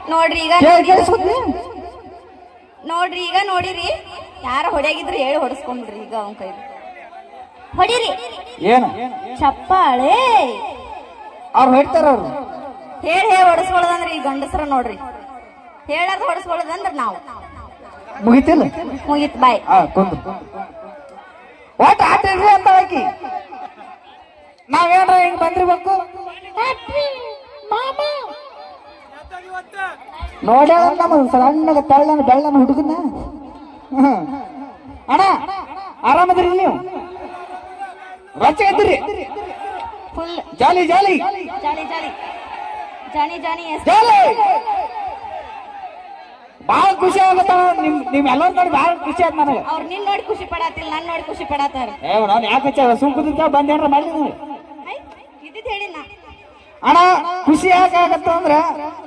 ನೋಡ್ರಿ ಈಗ ಕೇಳಿ ನೋಡಿರಿ. ಕೇಳಿಸ್ಕೊತೀನಿ ನೋಡ್ರಿ ಈಗ ನೋಡಿರಿ ಯಾರ ಹೊಡೆಯಾಗಿದ್ರು ಹೇಳಿ ಹೊಡಸ್ಕೊಂಡ್ಬಿಡ್ರಿ ಈಗ ಅವನ್ ಕೈ ಹೊಡಿರಿ ಏನು ಚಪ್ಪಾಳೆ ಅವ್ರು ಹೊಡ್ತಾರ ಅವ್ರು ಹೇಳಿ ಹೇಳಿ ಹೊಡಸ್ಕೊಳ್ಳೋದಂದ್ರೆ ಈ ಗಂಡಸ್ರ ನೋಡ್ರಿ ಹೇಳಾರ್ದ ಹೊಡಸ್ಕೊಳ್ಳೋದಂದ್ರ ನಾವು ಮುಗಿತಿಲ್ಲ ಮುಗೀತ್ ಬಾಯ್ ಹಾ ಕುಂದು ಒಟ್ಟು ಆಟ ಇಡ್ರಿ ಅಂತ ಆಕಿ ನಾವೇನ್ರ ಹಿಂಗ್ ಬಂದಿರ್ಬೇಕು ನೋಡ್ಯಾಳ ನಮ್ಮ ಸಣ್ಣಗ ತೆಳ್ಳನ ಬೆಳ್ಳನ ಹುಡುಗನ ಹ್ಮ್. ಅಣ್ಣ ಆರಾಮದ್ರಿ ನೀವು ರಚ ಇದ್ರಿ ಫುಲ್ ಜಾಲಿ ಜಾಲಿ ಜಾಲಿ ಜಾಲಿ ಜಾನಿ ಜಾನಿ ಎಸ್ ಜಾಲಿ ಬಾಳ ಖುಷಿ ಆಗತ್ತ ನಿಮ್ ನಿಮ್ ಎಲ್ಲರೂ ನೋಡಿ ಬಾಳ ಖುಷಿ ಆಯ್ತು ನನಗೆ ಅವ್ರ ನಿನ್ ನೋಡಿ ಖುಷಿ ಪಡಾತಿಲ್ಲ ನನ್ ನೋಡಿ ಖುಷಿ ಪಡಾತಾರ ಏ ನಾನು ಯಾಕೆ ಹಚ್ಚಾವ ಸುಮ್ ಕುದಿದ್ದ ಬಂದ್ ಏನ್ರ ಮಾಡಿ ನೀವು ಇದ್ದಿದ್ ಹೇಳಿ ನಾ ಅಣ್ಣ ಖುಷಿ ಯಾಕೆ ಆಗತ್ತ ಅಂದ್ರ